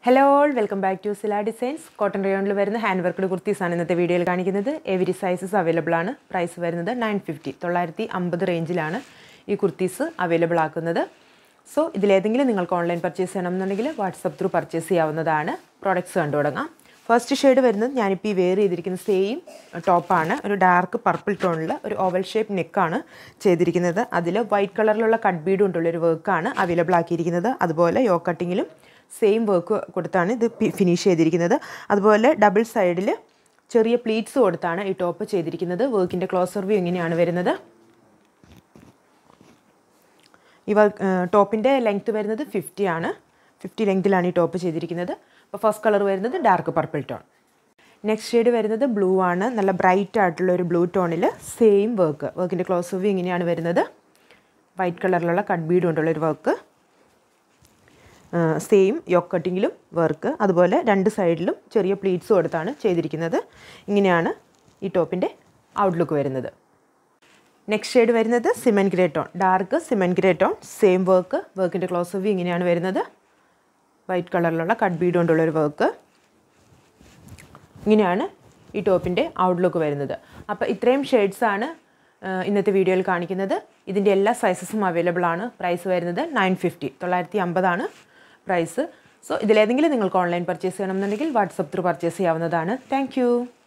hello all welcome back to Sila designs cotton റയോണിൽ വരുന്ന hand worked കുർത്തീസാണ് ഇന്നത്തെ വീഡിയോയിൽ കാണിക്കുന്നത് എവരി സൈസസ് അവൈലബിൾ ആണ് പ്രൈസ് വരുന്നത് നയൻ ഫിഫ്റ്റി തൊള്ളായിരത്തി അമ്പത് റേഞ്ചിലാണ് ഈ കുർത്തീസ് അവൈലബിൾ ആക്കുന്നത് സോ ഇതിലേതെങ്കിലും നിങ്ങൾക്ക് ഓൺലൈൻ പർച്ചേസ് ചെയ്യണമെന്നുണ്ടെങ്കിൽ വാട്സപ്പ് ത്രൂ പർച്ചേസ് ചെയ്യാവുന്നതാണ് പ്രോഡക്റ്റ്സ് കണ്ടു തുടങ്ങാം ഫസ്റ്റ് ഷെയ്ഡ് വരുന്നത് ഞാനിപ്പോൾ ഈ വെയർ ചെയ്തിരിക്കുന്ന സെയിം ടോപ്പാണ് ഒരു ഡാർക്ക് പർപ്പിൾ ടോണിൽ ഒരു ഓവൽ ഷേപ്പ് നെക്കാണ് ചെയ്തിരിക്കുന്നത് അതിൽ വൈറ്റ് കളറിലുള്ള കട്ട് ബീഡ് കൊണ്ടുള്ളൊരു വർക്കാണ് അവൈലബിൾ ആക്കിയിരിക്കുന്നത് അതുപോലെ യോ കട്ടിങ്ങിലും സെയിം വർക്ക് കൊടുത്താണ് ഇത് ഫിനിഷ് ചെയ്തിരിക്കുന്നത് അതുപോലെ ഡബിൾ സൈഡിൽ ചെറിയ പ്ലീറ്റ്സ് കൊടുത്താണ് ഈ ടോപ്പ് ചെയ്തിരിക്കുന്നത് വർക്കിൻ്റെ ക്ലോസർ വ്യൂ ഇങ്ങനെയാണ് വരുന്നത് ഈ വർക്ക് ടോപ്പിൻ്റെ ലെങ്ത്ത് വരുന്നത് ഫിഫ്റ്റി ആണ് ഫിഫ്റ്റി ലെങ്ത്തിലാണ് ഈ ടോപ്പ് ചെയ്തിരിക്കുന്നത് അപ്പോൾ ഫസ്റ്റ് കളർ വരുന്നത് dark purple tone next shade വരുന്നത് ബ്ലൂ ആണ് നല്ല ബ്രൈറ്റ് ആയിട്ടുള്ള ഒരു ബ്ലൂ ടോണിൽ സെയിം വർക്ക് വർക്കിൻ്റെ ക്ലോസ് വ്യൂ ഇങ്ങനെയാണ് വരുന്നത് വൈറ്റ് കളറിലുള്ള കട്ട് ബീഡ് കൊണ്ടുള്ള ഒരു വർക്ക് സെയിം യോക്ക് കട്ടിങ്ങിലും വർക്ക് അതുപോലെ രണ്ട് സൈഡിലും ചെറിയ പ്ലീറ്റ്സ് കൊടുത്താണ് ചെയ്തിരിക്കുന്നത് ഇങ്ങനെയാണ് ഈ ടോപ്പിൻ്റെ ഔട്ട്ലുക്ക് വരുന്നത് നെക്സ്റ്റ് ഷെയ്ഡ് വരുന്നത് cement grey tone dark cement grey tone same work വർക്കിൻ്റെ ക്ലോസ് വ്യൂ ഇങ്ങനെയാണ് വരുന്നത് വൈറ്റ് കളറിലുള്ള കട്ട് ബീഡ് കൊണ്ടുള്ളൊരു വർക്ക് ഇങ്ങനെയാണ് ഈ ടോപ്പിൻ്റെ ഔട്ട്ലുക്ക് വരുന്നത് അപ്പോൾ ഇത്രയും ഷെയ്ഡ്സാണ് ഇന്നത്തെ വീഡിയോയിൽ കാണിക്കുന്നത് ഇതിൻ്റെ എല്ലാ സൈസസും അവൈലബിൾ ആണ് പ്രൈസ് വരുന്നത് നയൻ ഫിഫ്റ്റി തൊള്ളായിരത്തി അമ്പതാണ് പ്രൈസ് സോ ഇതിലേതെങ്കിലും നിങ്ങൾക്ക് ഓൺലൈൻ പർച്ചേസ് ചെയ്യണമെന്നുണ്ടെങ്കിൽ വാട്സപ്പ് ത്രൂ പർച്ചേസ് ചെയ്യാവുന്നതാണ് താങ്ക്